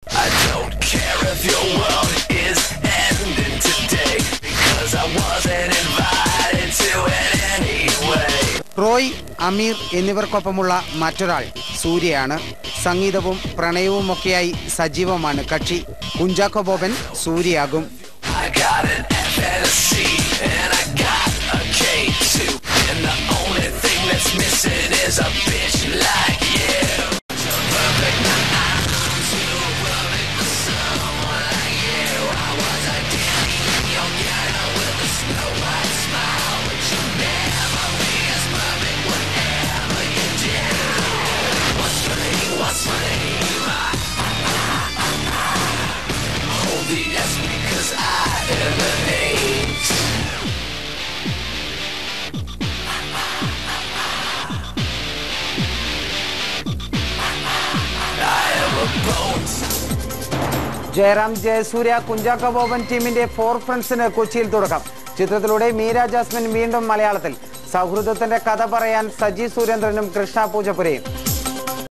I don't care if your world is ending today because I wasn't invited to it anyway. Roy അമീർ എന്നിവർക്കൊപ്പമുള്ള മറ്റൊരാൾ സൂര്യയാണ് സംഗീതവും പ്രണയവുമൊക്കെയായി സജീവമാണ് കക്ഷി Kunchacko Boban സൂര്യയാകും I got an F and a C and I got a K too. And the only thing that's missing is a bitch like you. Hold the S because I emanate. I am a bones. Jayaram Jayasurya Kunchacko Boban ടീമിന്റെ four ഫ്രണ്ട്സിന് കൊച്ചിയിൽ തുടക്കം ചിത്രത്തിലൂടെ Meera Jasmine വീണ്ടും മലയാളത്തിൽ സൗഹൃദത്തിന്റെ കഥ പറയാൻ സജി സുരേന്ദ്രനും കൃഷ്ണ പൂജപ്പുരയും